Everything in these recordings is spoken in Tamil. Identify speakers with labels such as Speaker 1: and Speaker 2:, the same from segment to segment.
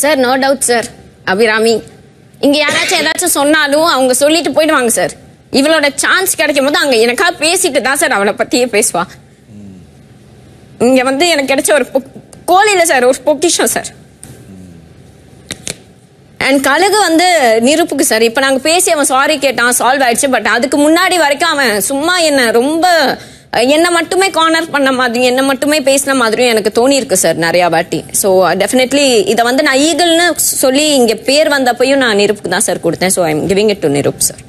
Speaker 1: Sir no doubt sir Abhirami இங்க யாராச்சும் ஏதாச்சும் சொன்னாலும் அவங்க சொல்லிட்டு போயிடுவாங்க சார் இவளோட சான்ஸ் கிடைக்கும் போது அங்க எனக்கா பேசிட்டு தான் சார் அவளை பத்தியே பேசுவா இங்க வந்து எனக்கு கிடைச்ச ஒரு பொக்- கோழியில சார் ஒரு பொக்கிஷம் சார் அண்ட் கழுகு வந்து நிருப்புக்கு சார் இப்போ நாங்கள் பேசி அவன் சாரி கேட்டான் சால்வ் ஆயிடுச்சு பட் அதுக்கு முன்னாடி வரைக்கும் அவன் சும்மா என்ன ரொம்ப அஹ், என்னை மட்டுமே கார்னர் பண்ண மாதிரி என்னை மட்டுமே பேசின மாதிரியும் எனக்கு தோணி இருக்கு சார் நிறையா வாட்டி ஸோ டெஃபினெட்லி இதை வந்து நான் ஈகிள்னு சொல்லி இங்கே பேர் வந்தப்பையும் நான் நிருப்புக்கு தான் சார் கொடுத்தேன் so I'm giving it to Nirup sir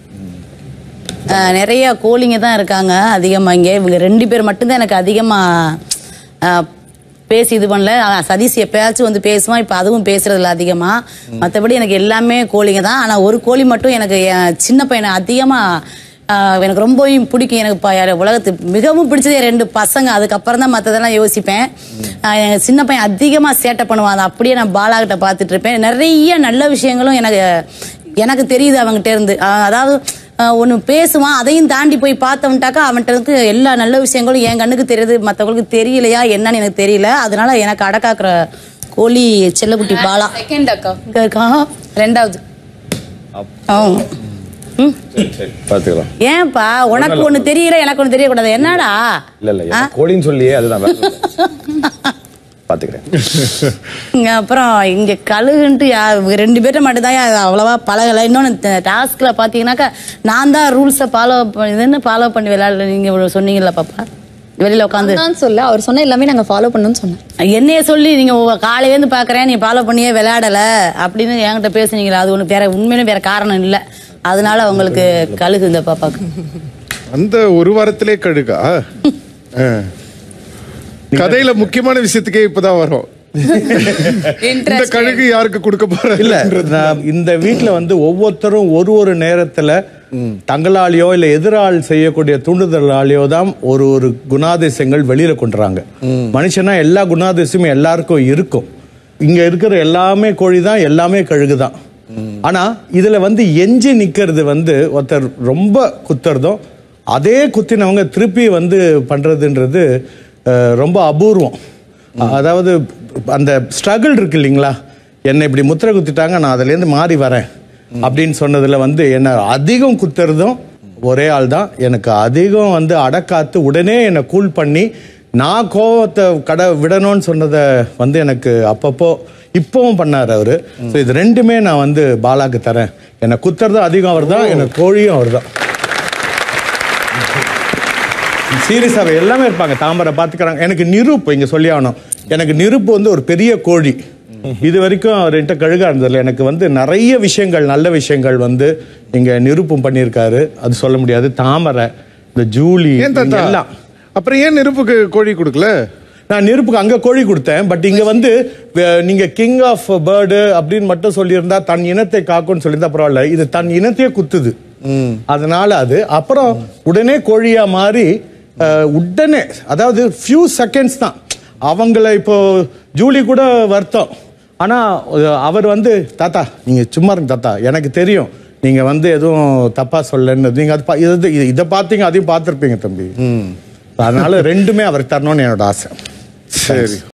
Speaker 2: ஆஹ் நிறைய கோழிங்க தான் இருக்காங்க அதிகமா இங்க இவங்க ரெண்டு பேர் மட்டும்தான் எனக்கு அதிகமா ஆஹ், பேசி இது பண்ணல ஆனா, சதீஷ் எப்பயாச்சும் வந்து பேசுவான் இப்ப அதுவும் பேசுறதுல அதிகமா மத்தபடி எனக்கு எல்லாமே கோழிங்க தான் ஆனா ஒரு கோழி மட்டும் எனக்கு என் சின்ன பையனை அதிகமா ஆஹ், எனக்கு ரொம்பவும் பிடிக்கும் எனக்கு ப- யாரு உலகத்து மிகவும் பிடிச்சது என் ரெண்டு பசங்க அதுக்கப்புறம் தான் மற்றதெல்லாம் யோசிப்பேன் ஆஹ், என் சின்ன பையன் அதிகமா சேட்டை பண்ணுவான் அதை அப்படியே நான் பாலாகிட்ட பார்த்துட்டு இருப்பேன் நிறைய நல்ல விஷயங்களும் எனக்கு எனக்கு தெரியுது அவங்ககிட்ட இருந்து ஆஹ், அதாவது ஒன்று பேசுவான் அதையும் தாண்டி போய் பார்த்தவன்ட்டாக்கா அவன்கிட்ட இருந்து எல்லா நல்ல விஷயங்களும் என் கண்ணுக்கு தெரியுது மற்றவங்களுக்கு தெரியலையா என்னன்னு எனக்கு தெரியல அதனால எனக்கு அடக்காக்குற கோழி செல்லக்குட்டி பாலா
Speaker 3: செகண்ட் அக்கா
Speaker 2: இங்க இருக்கான் ரெண்டாவது ஆ. ம்.
Speaker 4: பாத்துக்கலாம்
Speaker 2: ஏன்பா உனக்கு ஒண்ணு தெரியல எனக்கு ஒண்ணு தெரியக்கூடாது என்னடா
Speaker 4: இல்ல இல்ல எனக்கு கோழின்னு சொல்லியே அதுதான் வேற ஒண்ணும் இல்ல. பாத்துக்கிறேன்
Speaker 2: இங்க அப்புறம் இங்க கழுகுன்ட்டு யா- இவங்க ரெண்டு பேர்ட்ட மட்டும்தான் யா- அவ்வளவா பழகல இன்னொன்னு டாஸ்க்ல பாத்தீங்கன்னாக்கா நான் தான் ரூல்ஸை ஃபாலோ இதுன்னு ஃபாலோ பண்ணி விளையாடல நீங்க இவ்வளவு சொன்னீங்கல்ல பாப்பா வெளியில உட்காந்து
Speaker 3: நான் சொல்ல அவர் சொன்ன எல்லாமே நாங்க ஃபாலோ பண்ணணும்னு சொன்னேன்
Speaker 2: என்னைய சொல்லி நீங்க உ- காலையில இருந்து பாக்குறேன் நீ ஃபாலோ பண்ணியே விளையாடல அப்படின்னு என்கிட்ட பேசுனீங்களா அது ஒண்ணு வேற உண்மையிலும் வேற காரணம் இல்ல அதனால உங்களுக்கு கழுகு இந்த பாப்பாக்கு
Speaker 5: அந்த ஒரு வாரத்திலே கழுகா ஆ. கதையில முக்கியமான விஷயத்துக்கே இப்பதான் வரும் இந்த கழுகு யாருக்கு கொடுக்க போற
Speaker 6: இல்ல நான் இந்த வீட்ல வந்து ஒவ்வொருத்தரும் ஒரு ஒரு நேரத்துல தங்களாலேயோ இல்ல எதிராள் செய்யக்கூடிய தூண்டுதலாலேயோ தான் ஒரு ஒரு குணாதிசயங்கள் வெளியில கொண்டுறாங்க மனுஷனா எல்லா குணாதிசயமும் எல்லாருக்கும் இருக்கும் இங்க இருக்கிற எல்லாமே கோழி தான் எல்லாமே கழுகு தான் ஆனா இதுல வந்து எஞ்சி நிக்கிறது வந்து ஒருத்தர் ரொம்ப குத்துறதும் அதே குத்தினவங்க திருப்பி வந்து பண்றதுன்றது அஹ், ரொம்ப அபூர்வம் அதாவது அந்த ஸ்ட்ரகிள் இருக்கு இல்லைங்களா என்னை இப்படி முத்திரை குத்திட்டாங்க நான் அதுலேருந்து மாறி வரேன் அப்படின்னு சொன்னதுல வந்து என்ன அதிகம் குத்துறதும் ஒரே ஆள் தான் எனக்கு அதிகம் வந்து அடக்காத்து உடனே என்னை கூல் பண்ணி நான் கோவத்தை கடை விடணும்னு சொன்னதை வந்து எனக்கு அப்பப்போ இப்பவும் பண்ணாரு அவரு ஸோ இது ரெண்டுமே நான் வந்து பாலாக்கு தரேன் என்னை குத்துறதும் அதிகம் அவர் தான் எனக்கு கோழியும் அவர் தான் சீரியஸாவே எல்லாமே இருப்பாங்க தாமரை பாத்துக்கிறாங்க எனக்கு நிருப்பு இங்க சொல்லி ஆகணும் எனக்கு நிருப்பு வந்து ஒரு பெரிய கோழி இது வரைக்கும் அவர்கிட்ட கழுகா இருந்ததில்ல எனக்கு வந்து நிறைய விஷயங்கள் நல்ல விஷயங்கள் வந்து இங்க நிருப்பும் பண்ணியிருக்காரு அது சொல்ல முடியாது தாமரை இந்த ஜூலி
Speaker 5: ஏன் தாத்தா
Speaker 6: இங்க எல்லாம்
Speaker 5: அப்புறம் ஏன் நெருப்புக்கு கோழி கொடுக்கல
Speaker 6: நான் நெருப்புக்கு அங்க கோழி கொடுத்தேன் பட் இங்க வந்து வே- நீங்க கிங் ஆஃப் பேர்டு அப்படின்னு மட்டும் சொல்லியிருந்தா தன் இனத்தை காக்கும்னு சொல்லியிருந்தா பரவாயில்ல இது தன் இனத்தையே குத்துது அதனால அது அப்புறம் உடனே கோழியா மாறி அஹ், உடனே அதாவது ஃபியூ செகண்ட்ஸ் தான் அவங்கள இப்போ ஜூலி கூட வருத்தம் ஆனா அஹ், அவர் வந்து தாத்தா நீங்க சும்மா இருங்க தாத்தா எனக்கு தெரியும் நீங்க வந்து எதுவும் தப்பா சொல்லன்னு நீங்க அது பா- இது இது- இதை பார்த்தீங்க அதையும் பார்த்திருப்பீங்க தம்பி அதனால ரெண்டுமே அவருக்கு தரணும்னு என்னோட ஆசை
Speaker 5: சரி